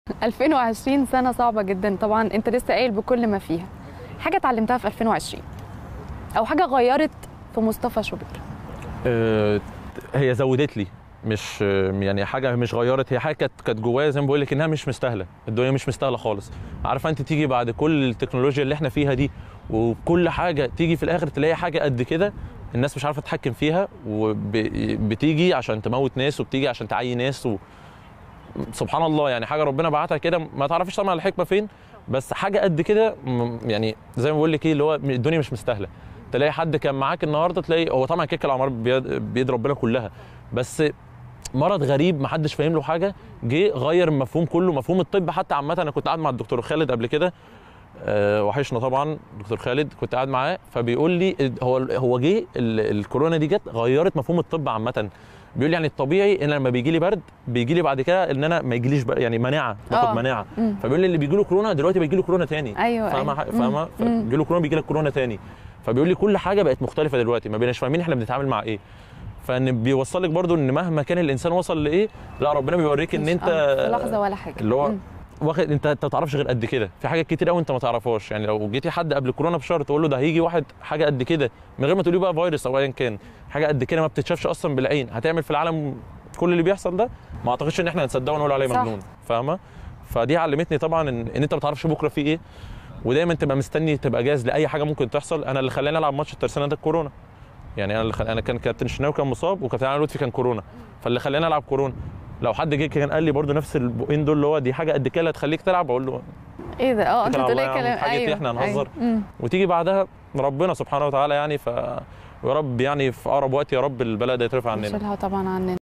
2020 سنة صعبة جدا طبعا انت لسه قايل بكل ما فيها حاجة اتعلمتها في 2020 او حاجة غيرت في مصطفى شوبير آه، هي زودت لي مش آه، يعني حاجه مش غيرت هي حاجه كانت كانت جوايا زي ما بقول لك انها مش مستاهله الدنيا مش مستاهله خالص عارفه انت تيجي بعد كل التكنولوجيا اللي احنا فيها دي وكل حاجه تيجي في الاخر تلاقي حاجه قد كده الناس مش عارفه تتحكم فيها وبتيجي عشان تموت ناس وبتيجي عشان تعي ناس و... سبحان الله يعني حاجه ربنا بعتها كده ما تعرفيش طبعا الحكمه فين بس حاجه قد كده م- يعني زي ما بقول لك ايه اللي هو الدنيا مش مستاهله تلاقي حد كان معاك النهارده تلاقي هو طبعا كيك العمار بيد, بيد ربنا كلها بس مرض غريب ما حدش فاهم له حاجه جه غير المفهوم كله مفهوم الطب حتى عامه انا كنت قاعد مع الدكتور خالد قبل كده أه وحشنا طبعا دكتور خالد كنت قاعد معاه فبيقول لي هو هو جه ال- الكورونا دي جت غيرت مفهوم الطب عامه بيقول لي يعني الطبيعي ان لما بيجي لي برد بيجي لي بعد كده ان انا ما يجيليش بر- يعني مناعه باخد آه. مناعه مم. فبيقول لي اللي بيجي له كورونا دلوقتي بيجي له كورونا تاني ايوه فاهمه أيوة. ح- فاهمه مم. مم. بيجي له كورونا بيجي لك كورونا تاني فبيقول لي كل حاجه بقت مختلفه دلوقتي ما بقيناش فاهمين احنا بنتعامل مع ايه فان بيوصل لك برضو ان مهما كان الانسان وصل لايه لا ربنا بيوريك ان مش- انت آه، في لحظة ولا حاجة اللي هو مم. واخد انت انت ما تعرفش غير قد كده في حاجات كتير قوي انت ما تعرفهاش يعني لو جيتي حد قبل الكورونا بشهر تقول له ده هيجي واحد حاجه قد كده من غير ما تقولي بقى فيروس او ايا كان حاجه قد كده ما بتتشافش اصلا بالعين هتعمل في العالم كل اللي بيحصل ده ما اعتقدش ان احنا هنصدقه ونقول عليه صح. مجنون فاهمه فدي علمتني طبعا ان, ان انت ما تعرفش بكره في ايه ودايما تبقى مستني تبقى جاهز لاي حاجه ممكن تحصل انا اللي خلاني العب ماتش الترسانه ده الكورونا يعني انا اللي خل... انا كان كابتن الشناوي كان مصاب وكابتن علي لطفي كان كورونا فاللي خلاني العب كورونا لو حد جه كان قال لي برضو نفس البقين دول اللي هو دي حاجه قد كده اللي هتخليك تلعب اقول له ايه ده اه انت اتكل على بتقول الله ايه يا عم، كلام حاجة إيه، إحنا هنهزر. مم. وتيجي بعدها ربنا سبحانه وتعالى يعني ف ويا رب يعني في اقرب وقت يا رب البلاء ده يترفع عننا نشيلها طبعا عننا